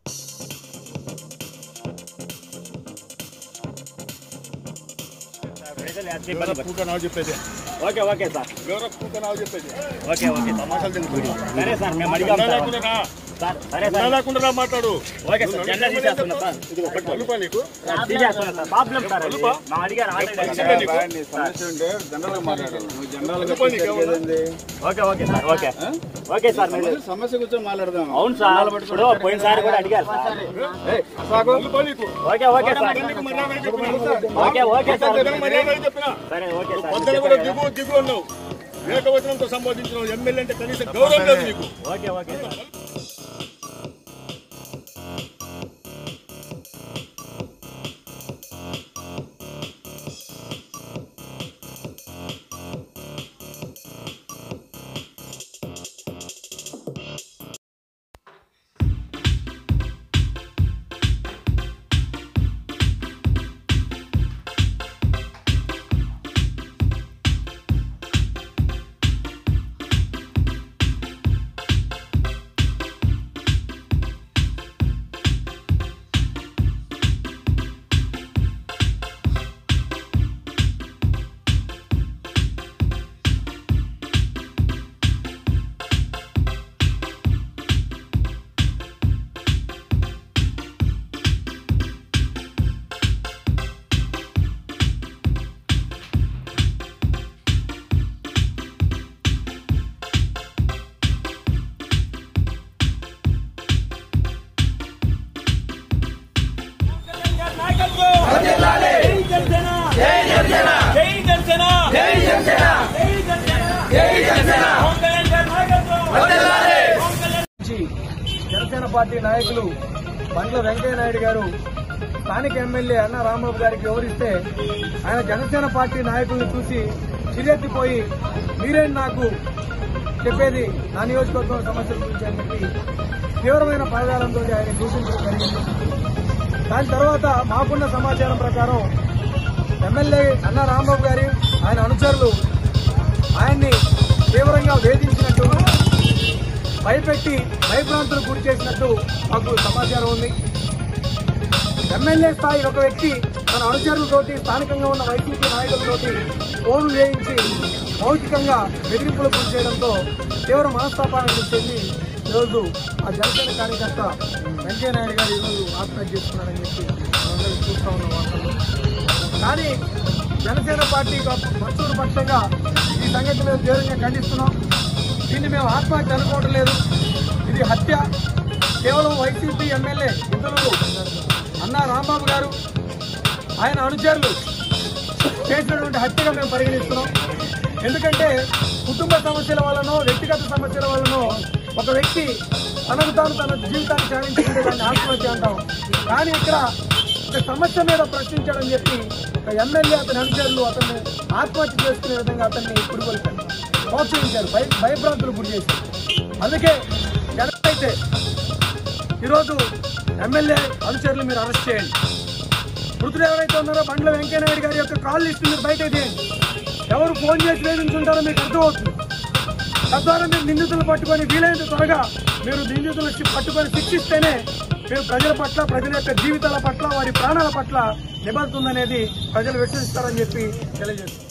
కూకనావు చెప్పేది okay okay sir ఎవరో కూకనావు చెప్పేది ఓకే ఓకే సార్ మాటలు తెలుసు సరే సార్ మేము అడిగాం సార్ లేకుండా సార్ సరే సార్ లేకుండా మాట్లాడు ఓకే సార్ జెండా తీసేస్తున్నా సార్ ఇది ఒకటి కలుపా నీకు తీసేస్తున్నా సార్ ప్రాబ్లం సార్ అది. మా అడిగారు ఆల్రెడీ నీ సమస్య ఉంటే జనరల్ గా మాట్లాడాలి నువ్వు జనరల్ గా జరిగేది okay okay sir okay okay sir మీరు సమస్య కూర్చొని మాట్లాడదాం అవును సార్ ఇప్పుడు పోయినసారి కూడా అడిగారు సార్ కలుపా నీకు ఓకే ఓకే సార్ నీకు మర్యాద చెప్పినా ఓకే ఓకే సార్ మర్యాద చెప్పినా సరే ఓకే సార్ పొద్దున కూడా దిగు దిగు అన్నావు ఏకవచనంతో సంబోధించిన ఎమ్మెల్యే అంటే కనీసం గౌరవం లేదు నీకు ఓకే ఓకే సార్ నుంచి జనసేన పార్టీ నాయకులు బండ్ల వెంకయ్య నాయుడు గారు స్థానిక ఎమ్మెల్యే అన్న రాంబాబు గారికి వివరిస్తే ఆయన జనసేన పార్టీ నాయకులను చూసి చిరెత్తిపోయి మీరేంటి నాకు చెప్పేది నా నియోజకవర్గం సమస్యల గురించి అని చెప్పి తీవ్రమైన పదజాలంతో ఆయన దూషించడం జరిగింది దాని తర్వాత మాకున్న సమాచారం ప్రకారం ఎమ్మెల్యే అన్న రాంబాబు గారి ఆయన అనుచరులు ఆయన్ని తీవ్రంగా వేధించినట్టు భయపెట్టి భయభ్రాంతులు గురి చేసినట్టు మాకు సమాచారం ఉంది ఎమ్మెల్యే స్థాయి ఒక వ్యక్తి తన అనుచరులతోటి స్థానికంగా ఉన్న వైసీపీ నాయకులతోటి ఫోన్లు వేయించి భౌతికంగా బెదిరింపులకు గురి చేయడంతో తీవ్ర మనస్తాపానికి చెంది ఈరోజు ఆ జనసేన కార్యకర్త వెంకయ్య నాయుడు గారు ఈరోజు ఆత్మహత్య చేస్తున్నారని చెప్పి మనందరం చూస్తా ఉన్నాం వార్తల్లో కానీ జనసేన పార్టీ మసూరు పక్షంగా ఈ సంగతి మేము తీవ్రంగా ఖండిస్తున్నాం దీన్ని మేము ఆత్మహత్య అనుకోవడం లేదు ఇది హత్య కేవలం వైసీపీ ఎమ్మెల్యే ఇతరులు అన్నా రాంబాబు గారు ఆయన అనుచరులు చేసినటువంటి హత్యగా మేము పరిగణిస్తున్నాం ఎందుకంటే కుటుంబ సమస్యల వల్లనో వ్యక్తిగత సమస్యల వల్లనో ఒక వ్యక్తి తనకు తాను తన జీవితాన్ని సాధించుకుంటే దాన్ని ఆత్మహత్య అంటాం కానీ ఇక్కడ ఒక సమస్య మీద ప్రశ్నించాడని చెప్పి ఒక ఎమ్మెల్యే అతని అనుచరులు అతన్ని ఆత్మహత్య చేసుకునే విధంగా అతన్ని పురుగొల్పారు ప్రోత్సహించారు భయ భయభ్రాంతులు గురి చేశారు అందుకే జగన్ అయితే ఈరోజు ఎమ్మెల్యే అనుచరులు మీరు అరెస్ట్ చేయండి మృతులు ఎవరైతే ఉన్నారో బండ్ల వెంకయ్యనాయుడు గారి యొక్క కాల్ లిస్ట్ మీరు బయట తీయండి ఎవరు ఫోన్ చేసి వేధించుంటారో మీకు అర్థమవుతుంది తద్వారా మీరు నిందితులు పట్టుకొని వీలైనంత త్వరగా మీరు నిందితులు పట్టుకొని శిక్షిస్తేనే మీరు ప్రజల పట్ల ప్రజల యొక్క జీవితాల పట్ల వారి ప్రాణాల పట్ల నిబద్ధత ఉందనేది ప్రజలు విశ్వసిస్తారని చెప్పి తెలియజేస్తారు